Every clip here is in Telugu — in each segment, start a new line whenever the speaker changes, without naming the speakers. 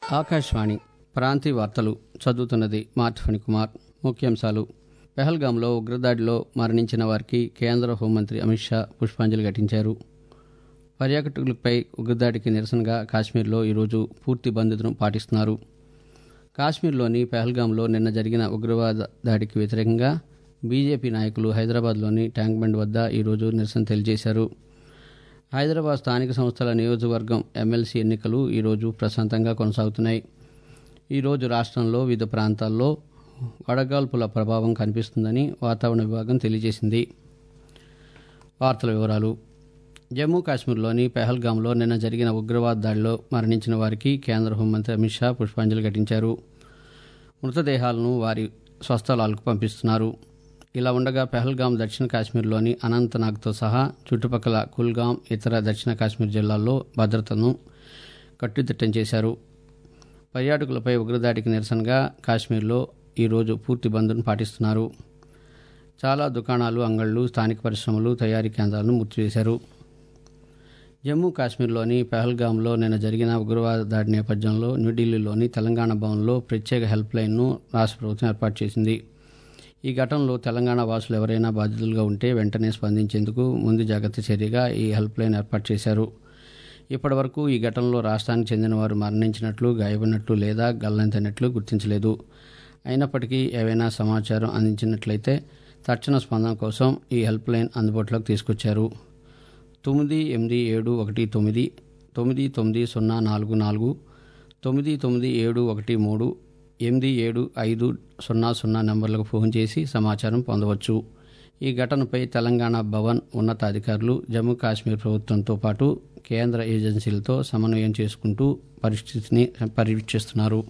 ఆకాశవాణి ప్రాంతీయ వార్తలు చదువుతున్నది మార్టిఫణి కుమార్ ముఖ్యాంశాలు పెహల్గాంలో ఉగ్రదాడిలో మరణించిన వారికి కేంద్ర హోంమంత్రి అమిత్ షా పుష్పాంజలి ఘటించారు పర్యాటకులపై ఉగ్రదాడికి నిరసనగా కాశ్మీర్లో ఈరోజు పూర్తి బంద్ను పాటిస్తున్నారు కాశ్మీర్లోని పెహల్గాంలో నిన్న జరిగిన ఉగ్రవాద దాడికి వ్యతిరేకంగా బీజేపీ నాయకులు హైదరాబాద్లోని ట్యాంక్ బండ్ వద్ద ఈరోజు నిరసన తెలియజేశారు హైదరాబాద్ స్థానిక సంస్థల నియోజకవర్గం ఎమ్మెల్సీ ఎన్నికలు ఈరోజు ప్రశాంతంగా కొనసాగుతున్నాయి ఈరోజు రాష్ట్రంలో వివిధ ప్రాంతాల్లో వడగాల్పుల ప్రభావం కనిపిస్తుందని వాతావరణ విభాగం తెలియజేసింది వార్తల వివరాలు జమ్మూ కాశ్మీర్లోని పెహల్గాంలో నిన్న జరిగిన ఉగ్రవాద దాడిలో మరణించిన వారికి కేంద్ర హోంమంత్రి అమిత్ షా పుష్పాంజలి ఘటించారు మృతదేహాలను వారి స్వస్థలాలకు పంపిస్తున్నారు ఇలా ఉండగా పెహల్గాం దక్షిణ కాశ్మీర్లోని అనంతనాగ్తో సహా చుట్టుపక్కల కుల్గాం ఇతర దక్షిణ కాశ్మీర్ జిల్లాల్లో భద్రతను కట్టుదిట్టం చేశారు పర్యాటకులపై ఉగ్రదాడికి నిరసనగా కాశ్మీర్లో ఈరోజు పూర్తి బంద్ను పాటిస్తున్నారు చాలా దుకాణాలు అంగళ్లు స్థానిక పరిశ్రమలు తయారీ కేంద్రాలను మూర్చివేశారు జమ్మూ కాశ్మీర్లోని పెహల్గాంలో నిన్న జరిగిన ఉగ్రవాద దాడి నేపథ్యంలో న్యూఢిల్లీలోని తెలంగాణ భవన్లో ప్రత్యేక హెల్ప్ లైన్ను రాష్ట్ర ప్రభుత్వం ఏర్పాటు చేసింది ఈ ఘటనలో తెలంగాణ వాసులు ఎవరైనా బాధితులుగా ఉంటే వెంటనే స్పందించేందుకు ముందు జాగ్రత్త చర్యగా ఈ హెల్ప్ లైన్ ఏర్పాటు చేశారు ఇప్పటి వరకు ఈ ఘటనలో రాష్ట్రానికి చెందిన వారు మరణించినట్లు గాయపడినట్లు లేదా గల్లంతైనట్లు గుర్తించలేదు అయినప్పటికీ ఏవైనా సమాచారం అందించినట్లయితే తక్షణ స్పందన కోసం ఈ హెల్ప్ లైన్ అందుబాటులోకి తీసుకొచ్చారు తొమ్మిది ఎనిమిది ఏడు ఒకటి తొమ్మిది తొమ్మిది తొమ్మిది సున్నా నాలుగు నాలుగు తొమ్మిది తొమ్మిది ఏడు ఒకటి మూడు ఎనిమిది ఏడు ఐదు సున్నా సున్నా నెంబర్లకు ఫోన్ చేసి సమాచారం పొందవచ్చు ఈ ఘటనపై తెలంగాణ భవన్ ఉన్నతాధికారులు జమ్మూ కాశ్మీర్ ప్రభుత్వంతో పాటు కేంద్ర ఏజెన్సీలతో సమన్వయం చేసుకుంటూ పరిస్థితిని పర్యవేక్షిస్తున్నారు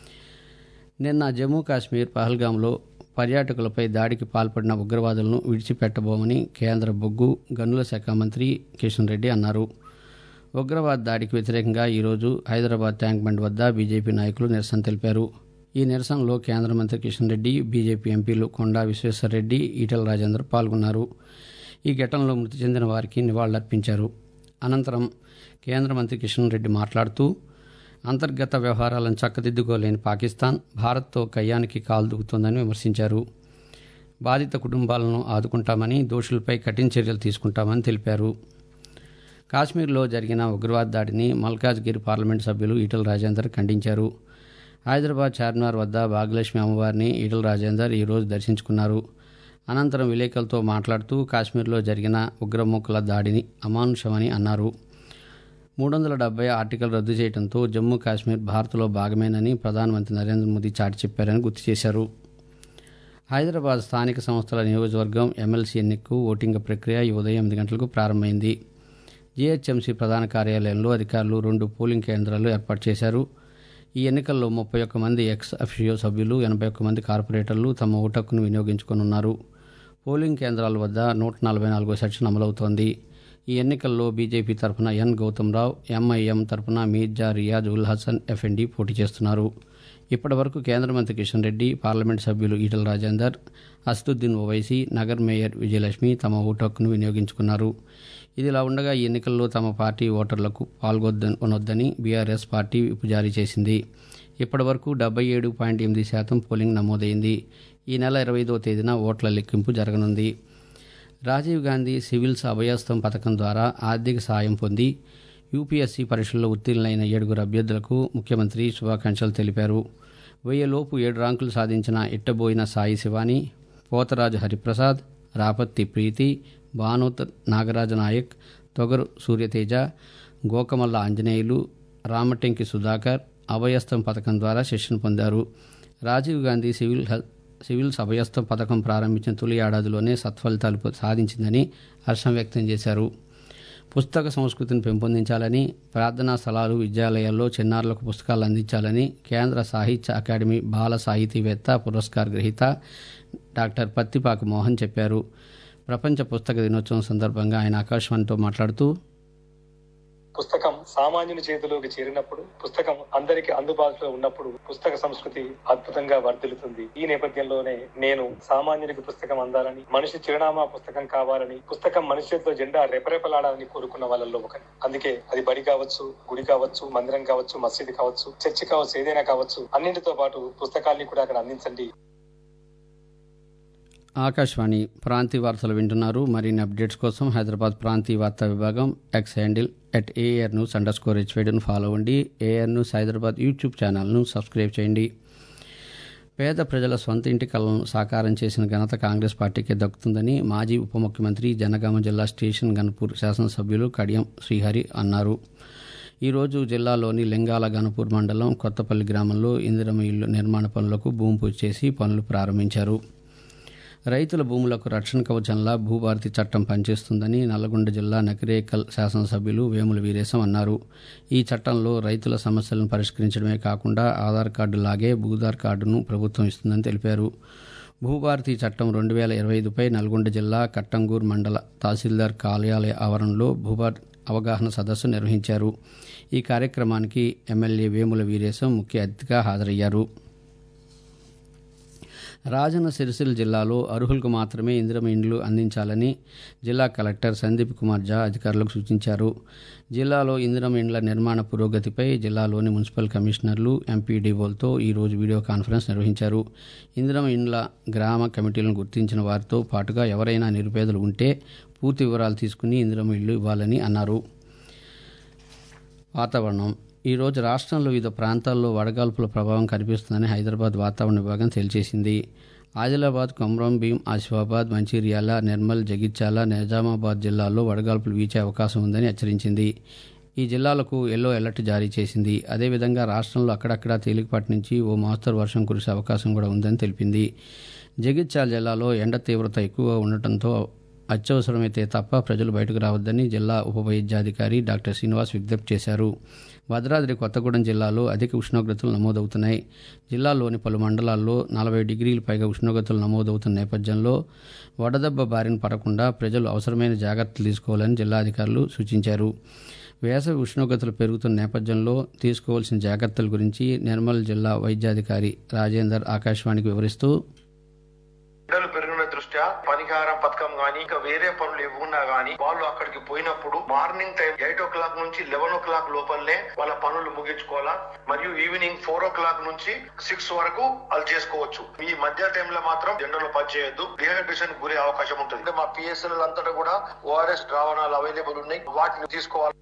నిన్న జమ్మూ కాశ్మీర్ పహల్గాంలో పర్యాటకులపై దాడికి పాల్పడిన ఉగ్రవాదులను విడిచిపెట్టబోమని కేంద్ర బొగ్గు గనుల శాఖ మంత్రి కిషన్ రెడ్డి అన్నారు ఉగ్రవాద దాడికి వ్యతిరేకంగా ఈరోజు హైదరాబాద్ ట్యాంక్ బండ్ వద్ద బీజేపీ నాయకులు నిరసన తెలిపారు ఈ నిరసనలో కేంద్ర మంత్రి కిషన్ రెడ్డి బీజేపీ ఎంపీలు కొండా విశ్వేశ్వరరెడ్డి ఈటల రాజేందర్ పాల్గొన్నారు ఈ ఘటనలో మృతి చెందిన వారికి నివాళులర్పించారు అనంతరం కేంద్ర మంత్రి కిషన్ రెడ్డి మాట్లాడుతూ అంతర్గత వ్యవహారాలను చక్కదిద్దుకోలేని పాకిస్తాన్ భారత్తో కయ్యానికి కాలు దూకుతోందని విమర్శించారు బాధిత కుటుంబాలను ఆదుకుంటామని దోషులపై కఠిన చర్యలు తీసుకుంటామని తెలిపారు కాశ్మీర్లో జరిగిన ఉగ్రవాద దాడిని మల్కాజ్గిరి పార్లమెంట్ సభ్యులు ఈటల రాజేందర్ ఖండించారు హైదరాబాద్ చార్మినార్ వద్ద భాగ్యలక్ష్మి అమ్మవారిని ఈటల రాజేందర్ ఈరోజు దర్శించుకున్నారు అనంతరం విలేకరులతో మాట్లాడుతూ కాశ్మీర్లో జరిగిన ఉగ్రమూకల దాడిని అమానుషమని అన్నారు మూడు వందల డెబ్బై ఆర్టికల్ రద్దు చేయడంతో జమ్మూ కాశ్మీర్ భారత్లో భాగమేనని ప్రధానమంత్రి నరేంద్ర మోదీ చాటి చెప్పారని గుర్తు చేశారు హైదరాబాద్ స్థానిక సంస్థల నియోజకవర్గం ఎమ్మెల్సీ ఎన్నికకు ఓటింగ్ ప్రక్రియ ఈ ఉదయం ఎనిమిది గంటలకు ప్రారంభమైంది జీహెచ్ఎంసీ ప్రధాన కార్యాలయంలో అధికారులు రెండు పోలింగ్ కేంద్రాలు ఏర్పాటు చేశారు ఈ ఎన్నికల్లో ముప్పై ఒక్క మంది ఎక్స్ అఫిషియో సభ్యులు ఎనభై ఒక్క మంది కార్పొరేటర్లు తమ ఓటు హక్కును వినియోగించుకోనున్నారు పోలింగ్ కేంద్రాల వద్ద నూట నలభై నాలుగో సెక్షన్ అమలవుతోంది ఈ ఎన్నికల్లో బీజేపీ తరఫున ఎన్ గౌతమ్రావు ఎంఐఎం తరఫున మీర్జా రియాజ్ ఉల్ హసన్ ఎఫ్ఎండి పోటీ చేస్తున్నారు ఇప్పటి వరకు కేంద్ర మంత్రి కిషన్ రెడ్డి పార్లమెంట్ సభ్యులు ఈటల రాజేందర్ అసదుద్దీన్ ఓవైసీ నగర్ మేయర్ విజయలక్ష్మి తమ ఓటు హక్కును వినియోగించుకున్నారు ఇదిలా ఉండగా ఈ ఎన్నికల్లో తమ పార్టీ ఓటర్లకు పాల్గొనొద్దని బీఆర్ఎస్ పార్టీ విప్ జారీ చేసింది ఇప్పటి వరకు డెబ్బై ఏడు పాయింట్ ఎనిమిది శాతం పోలింగ్ నమోదైంది ఈ నెల ఇరవై ఐదవ తేదీన ఓట్ల లెక్కింపు జరగనుంది రాజీవ్ గాంధీ సివిల్స్ అభయస్థం పథకం ద్వారా ఆర్థిక సాయం పొంది యూపీఎస్సీ పరీక్షల్లో ఉత్తీర్ణులైన ఏడుగురు అభ్యర్థులకు ముఖ్యమంత్రి శుభాకాంక్షలు తెలిపారు వెయ్యిలోపు ఏడు ర్యాంకులు సాధించిన ఇట్టబోయిన సాయి శివాని పోతరాజు హరిప్రసాద్ రాపత్తి ప్రీతి భానోత్ నాగరాజ నాయక్ తొగరు సూర్యతేజ గోకమల్ల ఆంజనేయులు రామటెంకి సుధాకర్ అభయస్థం పథకం ద్వారా శిక్షణ పొందారు రాజీవ్ గాంధీ సివిల్ సివిల్స్ అభయస్థం పథకం ప్రారంభించిన తొలి ఏడాదిలోనే సత్ఫలితాలు సాధించిందని హర్షం వ్యక్తం చేశారు పుస్తక సంస్కృతిని పెంపొందించాలని ప్రార్థనా స్థలాలు విద్యాలయాల్లో చిన్నారులకు పుస్తకాలు అందించాలని కేంద్ర సాహిత్య అకాడమీ బాల సాహితీవేత్త పురస్కార్ గ్రహీత డాక్టర్ పత్తిపాక మోహన్ చెప్పారు ప్రపంచ పుస్తక దినోత్సవం సందర్భంగా ఆయన ఆకాశవాణితో మాట్లాడుతూ
పుస్తకం సామాన్యుని చేతిలోకి చేరినప్పుడు పుస్తకం అందరికి అందుబాటులో ఉన్నప్పుడు పుస్తక సంస్కృతి అద్భుతంగా వర్ధిల్లుతుంది ఈ నేపథ్యంలోనే నేను సామాన్యునికి పుస్తకం అందాలని మనిషి చిరునామా పుస్తకం కావాలని పుస్తకం మనిషి చేతిలో జెండా రెపరెపలాడాలని కోరుకున్న వాళ్ళల్లో ఒకటి అందుకే అది బడి కావచ్చు గుడి కావచ్చు మందిరం కావచ్చు మసీదు కావచ్చు చర్చి కావచ్చు ఏదైనా కావచ్చు అన్నింటితో పాటు పుస్తకాల్ని కూడా అక్కడ అందించండి
ఆకాశవాణి ప్రాంతీయ వార్తలు వింటున్నారు మరిన్ని అప్డేట్స్ కోసం హైదరాబాద్ ప్రాంతీయ వార్తా విభాగం X handle at AR news underscore హెచ్వేడ్ను ఫాలో అవ్వండి ఏఆర్ న్యూస్ హైదరాబాద్ యూట్యూబ్ ఛానల్ను సబ్స్క్రైబ్ చేయండి పేద ప్రజల సొంత ఇంటి కలను సాకారం చేసిన ఘనత కాంగ్రెస్ పార్టీకే దక్కుతుందని మాజీ ఉప ముఖ్యమంత్రి జనగామ జిల్లా స్టేషన్ గన్పూర్ శాసనసభ్యులు కడియం శ్రీహరి అన్నారు ఈరోజు జిల్లాలోని లింగాల గణపూర్ మండలం కొత్తపల్లి గ్రామంలో ఇందిరమ ఇల్లు నిర్మాణ పనులకు భూమి పూజ చేసి పనులు ప్రారంభించారు రైతుల భూములకు రక్షణ కవచంలా భూభారతి చట్టం పనిచేస్తుందని నల్లగొండ జిల్లా నకిరేకల్ శాసనసభ్యులు వేముల వీరేశం అన్నారు ఈ చట్టంలో రైతుల సమస్యలను పరిష్కరించడమే కాకుండా ఆధార్ కార్డు లాగే భూధార్ కార్డును ప్రభుత్వం ఇస్తుందని తెలిపారు భూభారతి చట్టం రెండు వేల ఇరవై ఐదుపై నల్గొండ జిల్లా కట్టంగూర్ మండల తహసీల్దార్ కార్యాలయ ఆవరణలో భూభార్ అవగాహన సదస్సు నిర్వహించారు ఈ కార్యక్రమానికి ఎమ్మెల్యే వేముల వీరేశం ముఖ్య అతిథిగా హాజరయ్యారు రాజన్న సిరిసిల్ల జిల్లాలో అర్హులకు మాత్రమే ఇందిరమ ఇండ్లు అందించాలని జిల్లా కలెక్టర్ సందీప్ కుమార్ జా అధికారులకు సూచించారు జిల్లాలో ఇందిరమ ఇండ్ల నిర్మాణ పురోగతిపై జిల్లాలోని మున్సిపల్ కమిషనర్లు ఎంపీడీఓలతో ఈరోజు వీడియో కాన్ఫరెన్స్ నిర్వహించారు ఇందిరమ ఇండ్ల గ్రామ కమిటీలను గుర్తించిన వారితో పాటుగా ఎవరైనా నిరుపేదలు ఉంటే పూర్తి వివరాలు తీసుకుని ఇందిరమ ఇళ్లు ఇవ్వాలని అన్నారు వాతావరణం ఈరోజు రాష్ట్రంలో వివిధ ప్రాంతాల్లో వడగాల్పుల ప్రభావం కనిపిస్తుందని హైదరాబాద్ వాతావరణ విభాగం తెలియజేసింది ఆదిలాబాద్ కొమరం భీం ఆసిఫాబాద్ మంచిర్యాల నిర్మల్ జగిత్యాల నిజామాబాద్ జిల్లాల్లో వడగాల్పులు వీచే అవకాశం ఉందని హెచ్చరించింది ఈ జిల్లాలకు ఎల్లో అలర్ట్ జారీ చేసింది అదేవిధంగా రాష్ట్రంలో అక్కడక్కడా తేలికపాటి నుంచి ఓ మోస్తరు వర్షం కురిసే అవకాశం కూడా ఉందని తెలిపింది జగిత్యాల జిల్లాలో ఎండ తీవ్రత ఎక్కువగా ఉండటంతో అత్యవసరమైతే తప్ప ప్రజలు బయటకు రావద్దని జిల్లా ఉప వైద్యాధికారి డాక్టర్ శ్రీనివాస్ విజ్ఞప్తి చేశారు భద్రాద్రి కొత్తగూడెం జిల్లాలో అధిక ఉష్ణోగ్రతలు నమోదవుతున్నాయి జిల్లాలోని పలు మండలాల్లో నలభై డిగ్రీల పైగా ఉష్ణోగ్రతలు నమోదవుతున్న నేపథ్యంలో వడదెబ్బ బారిన పడకుండా ప్రజలు అవసరమైన జాగ్రత్తలు తీసుకోవాలని జిల్లాధికారులు సూచించారు వేసవి ఉష్ణోగ్రతలు పెరుగుతున్న నేపథ్యంలో తీసుకోవాల్సిన జాగ్రత్తల గురించి నిర్మల్ జిల్లా వైద్యాధికారి రాజేందర్ ఆకాశవాణికి వివరిస్తూ
ఎండలు పెరిగిన దృష్ట్యా పనిహారం పథకం గానీ ఇంకా వేరే పనులు ఏమున్నా గానీ వాళ్ళు అక్కడికి పోయినప్పుడు morning time eight o'clock నుంచి లెవెన్ ఓ క్లాక్ లోపలనే వాళ్ళ పనులు ముగించుకోవాలా మరియు ఈవినింగ్ ఫోర్ ఓ క్లాక్ నుంచి సిక్స్ వరకు వాళ్ళు చేసుకోవచ్చు ఈ మధ్య టైంలో మాత్రం ఎండలో పని చేయొద్దు డిహైడ్రేషన్ గురే అవకాశం ఉంటుంది అంటే మా పిఎస్ఎల్ అంతటా కూడా ఓఆర్ఎస్ ద్రావణాలు అవైలబుల్ ఉన్నాయి వాటిని తీసుకోవాలి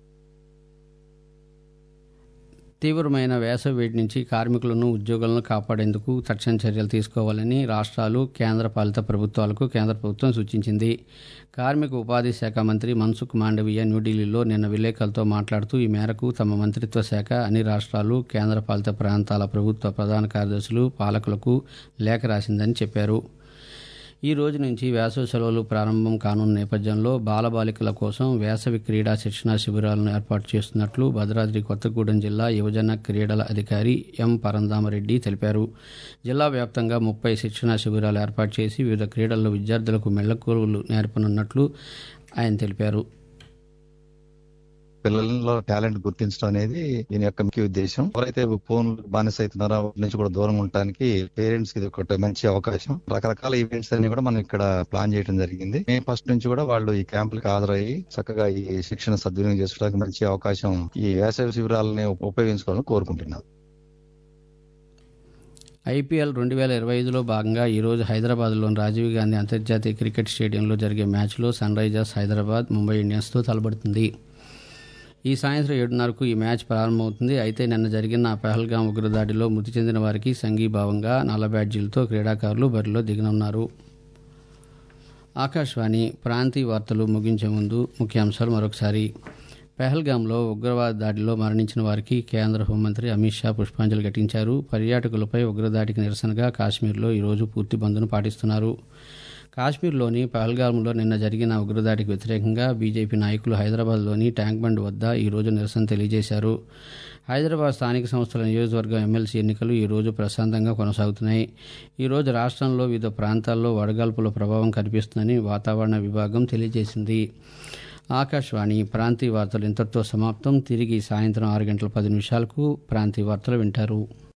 తీవ్రమైన వేసవి వేడి నుంచి కార్మికులను ఉద్యోగులను కాపాడేందుకు తక్షణ చర్యలు తీసుకోవాలని రాష్ట్రాలు కేంద్ర పాలిత ప్రభుత్వాలకు కేంద్ర ప్రభుత్వం సూచించింది కార్మిక ఉపాధి శాఖ మంత్రి మన్సుఖ్ మాండవీయ న్యూఢిల్లీలో నిన్న విలేకరులతో మాట్లాడుతూ ఈ మేరకు తమ మంత్రిత్వ శాఖ అన్ని రాష్ట్రాలు కేంద్ర పాలిత ప్రాంతాల ప్రభుత్వ ప్రధాన కార్యదర్శులు పాలకులకు లేఖ రాసిందని చెప్పారు ఈ రోజు నుంచి వేసవి సెలవులు ప్రారంభం కానున్న నేపథ్యంలో బాలబాలికల కోసం వేసవి క్రీడా శిక్షణ శిబిరాలను ఏర్పాటు చేస్తున్నట్లు భద్రాద్రి కొత్తగూడెం జిల్లా యువజన క్రీడల అధికారి ఎం పరందామరెడ్డి తెలిపారు జిల్లా వ్యాప్తంగా ముప్పై శిక్షణ శిబిరాలు ఏర్పాటు చేసి వివిధ క్రీడల్లో విద్యార్థులకు మెళ్లకూరులు నేర్పనున్నట్లు ఆయన తెలిపారు
పిల్లల్లో టాలెంట్ గుర్తించడం అనేది దీని యొక్క ముఖ్య ఉద్దేశం ఎవరైతే ఫోన్ బానిస అవుతున్నారో వాటి నుంచి కూడా దూరంగా ఉండడానికి పేరెంట్స్ కి ఇది ఒకటి మంచి అవకాశం రకరకాల ఈవెంట్స్ అన్ని కూడా మనం ఇక్కడ ప్లాన్ చేయడం జరిగింది మే ఫస్ట్ నుంచి కూడా వాళ్ళు ఈ క్యాంపులకు హాజరయ్యి చక్కగా ఈ శిక్షణ సద్వినియోగం చేసుకోవడానికి మంచి అవకాశం ఈ వేసవి శిబిరాలని ఉపయోగించుకోవాలని కోరుకుంటున్నాం
ఐపీఎల్ రెండు వేల ఇరవై ఐదులో భాగంగా ఈరోజు హైదరాబాద్లోని రాజీవ్ గాంధీ అంతర్జాతీయ క్రికెట్ స్టేడియంలో జరిగే మ్యాచ్లో సన్ రైజర్స్ హైదరాబాద్ ముంబై ఇండియన్స్తో తలపడుతుంది ఈ సాయంత్రం ఏడున్నరకు ఈ మ్యాచ్ ప్రారంభమవుతుంది అయితే నిన్న జరిగిన పహల్గాం ఉగ్రదాడిలో మృతి చెందిన వారికి సంఘీభావంగా నల్ల బ్యాడ్జీలతో క్రీడాకారులు బరిలో దిగనున్నారు ఆకాశవాణి ప్రాంతీయ వార్తలు ముగించే ముందు ముఖ్యాంశాలు మరొకసారి పెహల్గాంలో ఉగ్రవాద దాడిలో మరణించిన వారికి కేంద్ర హోంమంత్రి అమిత్ షా పుష్పాంజలి ఘటించారు పర్యాటకులపై ఉగ్రదాడికి నిరసనగా కాశ్మీర్లో ఈరోజు పూర్తి బంద్ను పాటిస్తున్నారు కాశ్మీర్లోని పహల్గామ్లో నిన్న జరిగిన ఉగ్రదాడికి వ్యతిరేకంగా బీజేపీ నాయకులు హైదరాబాద్లోని ట్యాంక్ బండ్ వద్ద ఈరోజు నిరసన తెలియజేశారు హైదరాబాద్ స్థానిక సంస్థల నియోజకవర్గం ఎమ్మెల్సీ ఎన్నికలు ఈరోజు ప్రశాంతంగా కొనసాగుతున్నాయి ఈరోజు రాష్ట్రంలో వివిధ ప్రాంతాల్లో వడగాల్పుల ప్రభావం కనిపిస్తుందని వాతావరణ విభాగం తెలియజేసింది ఆకాశవాణి ప్రాంతీయ వార్తలు ఇంతటితో సమాప్తం తిరిగి సాయంత్రం ఆరు గంటల పది నిమిషాలకు ప్రాంతీయ వార్తలు వింటారు